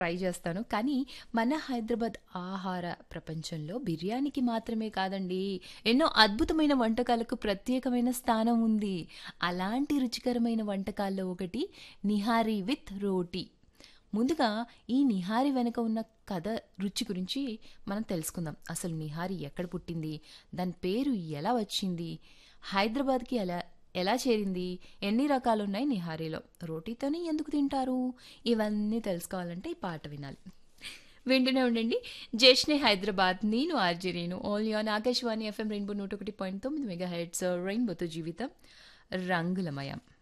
Try చేస్తాను. కానీ మన హైదరాబాద్ ఆహార ప్రపంచంలో బిర్యానీకి మాత్రమే కాదండి. ఎన్నో అద్భుతమైన వంటకాలకు ప్రత్యేకమైన స్థానం ఉంది. అలాంటి రుచికరమైన వంటకాల్లో ఒకటి నిహారీ విత్ రోటీ. ముందుగా ఈ నిహారీ వెనక ఉన్న కథ, రుచి గురించి మనం తెలుసుకుందాం. అసలు నిహారీ ఎక్కడ పుట్టింది? దాని పేరు ఎలా వచ్చింది? హైదరాబాద్‌కి ఎలా ఎలా చేరింది? ఎన్ని రకాలున్నాయి నిహారీలో? రోటీతోనే ఎందుకు తింటారు? ఇవన్నీ తెలుసుకోవాలంటే ఈ పాట వినాలి. వింటూనే ఉండండి. 'జశ్నే హైదరాబాద్' నేను RJ Renu. Only on Akashvani FM rainbow 101.9 megahertz రెయిన్బోతో జీవితం రంగులమయం.